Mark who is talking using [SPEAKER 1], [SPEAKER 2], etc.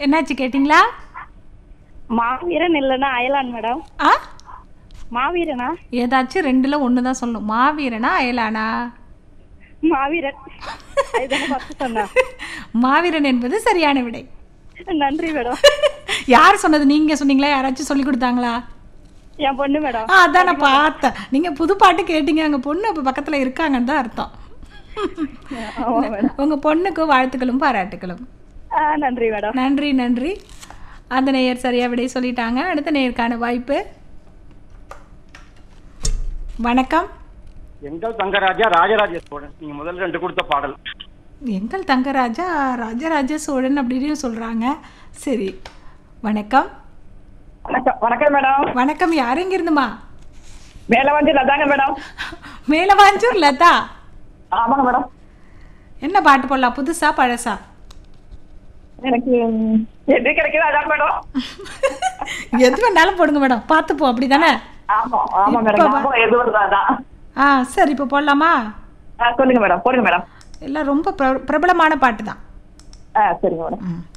[SPEAKER 1] என்னாச்சு கேட்டிங்களா
[SPEAKER 2] மாவீரன் இல்லைன்னா அயலான் மேடம்
[SPEAKER 1] ஆ
[SPEAKER 2] மாவீரனா
[SPEAKER 1] ஏதாச்சும் ரெண்டுல ஒன்று தான் சொல்லணும் மாவீரனா அயலானா
[SPEAKER 2] மாவீரன் அதுதானே ஃபர்ஸ்ட் சொன்னேன்
[SPEAKER 1] மாவீரன் என்பது சரியான விடை
[SPEAKER 2] நன்றி மேடம்
[SPEAKER 1] யார் சொன்னது நீங்க சொன்னீங்களா யாராச்சும் சொல்லி கொடுத்தாங்களா
[SPEAKER 2] என் பொண்ணு மேடம்
[SPEAKER 1] ஆ அதான் நான் பார்த்தேன் நீங்க புது பாட்டு கேட்டீங்க அங்க பொண்ணு அப்ப பக்கத்துல இருக்காங்கன்னு தான் அர்த்தம்
[SPEAKER 2] ஆமா மேடம்
[SPEAKER 1] உங்க பொண்ணுக்கு வாழ்த்துக்களும் பாராட்டுகளும்
[SPEAKER 2] ஆ நன்றி மேடம்
[SPEAKER 1] நன்றி நன்றி அந்த நேயர் சரியா விடை சொல்லிட்டாங்க அடுத்த நேயருக்கான வாய்ப்பு வணக்கம்
[SPEAKER 3] எங்கள் தங்கராஜா ராஜராஜ சோழன் நீங்க முதல்ல ரெண்டு கொடுத்த பாடல்
[SPEAKER 1] எங்கள் தங்கராஜா ராஜராஜ சோழன் அப்படின்னு சொல்றாங்க சரி வணக்கம்
[SPEAKER 2] வணக்கம் வணக்கம் மேடம்
[SPEAKER 1] வணக்கம் யார் எங்கிருந்துமா
[SPEAKER 2] மேல வந்து லதாங்க மேடம்
[SPEAKER 1] மேலவாஞ்சூர் லதா
[SPEAKER 2] ஆமாங்க மேடம்
[SPEAKER 1] என்ன பாட்டு போடலாம் புதுசா பழசா
[SPEAKER 2] எனக்கு எது கிடைக்குதோ அதான் மேடம்
[SPEAKER 1] எது வேணாலும் போடுங்க மேடம் பார்த்துப்போம் அப்படிதானே
[SPEAKER 2] ஆமா ஆமா
[SPEAKER 1] இப்ப
[SPEAKER 2] மேடம்
[SPEAKER 1] வா.
[SPEAKER 2] ஞாபகம் எது வருதோ அதான்
[SPEAKER 1] ஆ சரி இப்போ போடலாமா
[SPEAKER 2] ஆ, சொல்லுங்க மேடம் போடுங்க மேடம்
[SPEAKER 1] எல்லாம் ரொம்ப பிர- பிரபலமான பாட்டு தான்
[SPEAKER 2] ஆ சரிங்க மேடம்
[SPEAKER 1] ம்